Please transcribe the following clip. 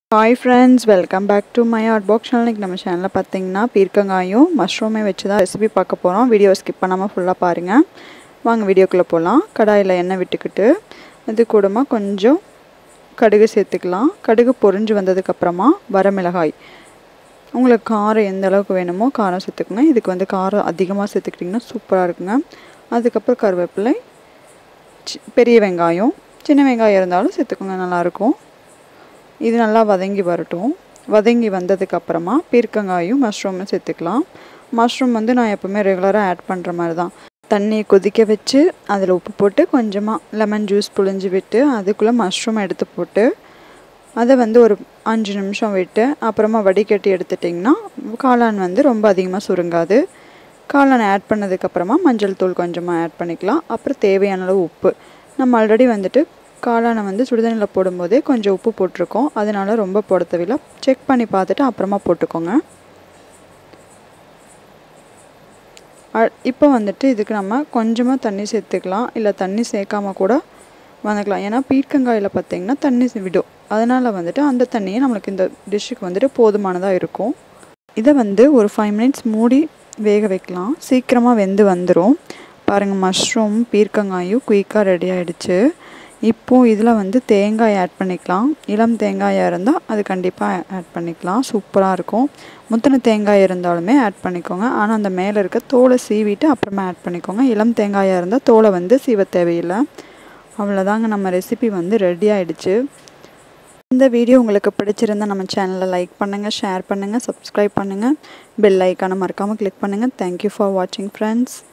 hi friends welcome back to my art box சேனலுக்கு நம்ம சேனலில் பார்த்தீங்கன்னா பீர்க்கங்காயும் மஷ்ரூமே வச்சு தான் ரெசிபி பார்க்க போகிறோம் வீடியோ ஸ்கிப் பண்ணாமல் ஃபுல்லாக பாருங்கள் வாங்க வீடியோக்குள்ளே போகலாம் கடாயில் எண்ணெய் விட்டுக்கிட்டு இது கூடமா கொஞ்சம் கடுகு சேர்த்துக்கலாம் கடுகு பொரிஞ்சு வந்ததுக்கப்புறமா வரமிளகாய் உங்களுக்கு காரம் எந்த அளவுக்கு வேணுமோ காரம் சேர்த்துக்கோங்க இதுக்கு வந்து காரம் அதிகமாக சேர்த்துக்கிட்டிங்கன்னா சூப்பராக இருக்குங்க அதுக்கப்புறம் கருவேப்பிலை சி- பெரிய வெங்காயம் சின்ன வெங்காயம் இருந்தாலும் சேர்த்துக்கோங்க நல்லாயிருக்கும் இது நல்லா வதங்கி வரட்டும் வதங்கி வந்ததுக்கப்புறமா பீர்க்கங்காயும் மஷ்ரூமும் சேர்த்துக்கலாம் மஷ்ரூம் வந்து நான் எப்போவுமே ரெகுலராக ஆட் பண்ணுற மாதிரி தான் தண்ணியை கொதிக்க வச்சு அதில் உப்பு போட்டு கொஞ்சமாக லெமன் ஜூஸ் புழிஞ்சு விட்டு அதுக்குள்ளே மஷ்ரூம் எடுத்து போட்டு அதை வந்து ஒரு அஞ்சு நிமிஷம் விட்டு அப்புறமா வடிகட்டி எடுத்துட்டிங்கன்னா காளான் வந்து ரொம்ப அதிகமாக சுருங்காது காளான் ஆட் பண்ணதுக்கப்புறமா மஞ்சள் தூள் கொஞ்சமாக ஆட் பண்ணிக்கலாம் அப்புறம் தேவையான அளவு உப்பு நம்ம ஆல்ரெடி வந்துட்டு காளானை வந்து சுடுதண்ணியில் போடும்போதே கொஞ்சம் உப்பு போட்டிருக்கோம் அதனால ரொம்ப போட தேவையில்ல செக் பண்ணி பார்த்துட்டு அப்புறமா போட்டுக்கோங்க அ- இப்போ வந்துட்டு இதுக்கு நம்ம கொஞ்சமாக தண்ணி சேர்த்துக்கலாம் இல்லை தண்ணி சேர்க்காம கூட வதக்கலாம் ஏன்னா பீர்க்கங்காயில் பார்த்தீங்கன்னா தண்ணி சி- விடும் அதனால் வந்துட்டு அந்த தண்ணியே நம்மளுக்கு இந்த டிஷ்ஷுக்கு வந்துட்டு போதுமானதாக இருக்கும் இதை வந்து ஒரு ஃபைவ் மினிட்ஸ் மூடி வேக வைக்கலாம் சீக்கிரமாக வெந்து வந்துடும் பாருங்கள் மஷ்ரூம் பீர்க்கங்காயும் குயிக்காக ரெடி ஆயிடுச்சு இப்போது இதில் வந்து தேங்காய் ஆட் பண்ணிக்கலாம் இளம் தேங்காயாக இருந்தால் அது கண்டிப்பாக ஆட் பண்ணிக்கலாம் சூப்பராக இருக்கும் முத்தின தேங்காய் இருந்தாலுமே ஆட் பண்ணிக்கோங்க ஆனால் அந்த மேலே இருக்க தோலை சீவிட்டு அப்புறமா ஆட் பண்ணிக்கோங்க இளம் தேங்காயாக இருந்தால் தோலை வந்து சீவ தேவையில்லை அவ்வளோதாங்க நம்ம ரெசிபி வந்து ரெடி ஆயிடுச்சு இந்த வீடியோ உங்களுக்கு பிடிச்சிருந்தா நம்ம சேனலை லைக் பண்ணுங்கள் ஷேர் பண்ணுங்கள் சப்ஸ்கிரைப் பண்ணுங்கள் பெல் ஐக்கானை மறக்காமல் கிளிக் பண்ணுங்கள் தேங்க்யூ ஃபார் வாட்சிங் ஃப்ரெண்ட்ஸ்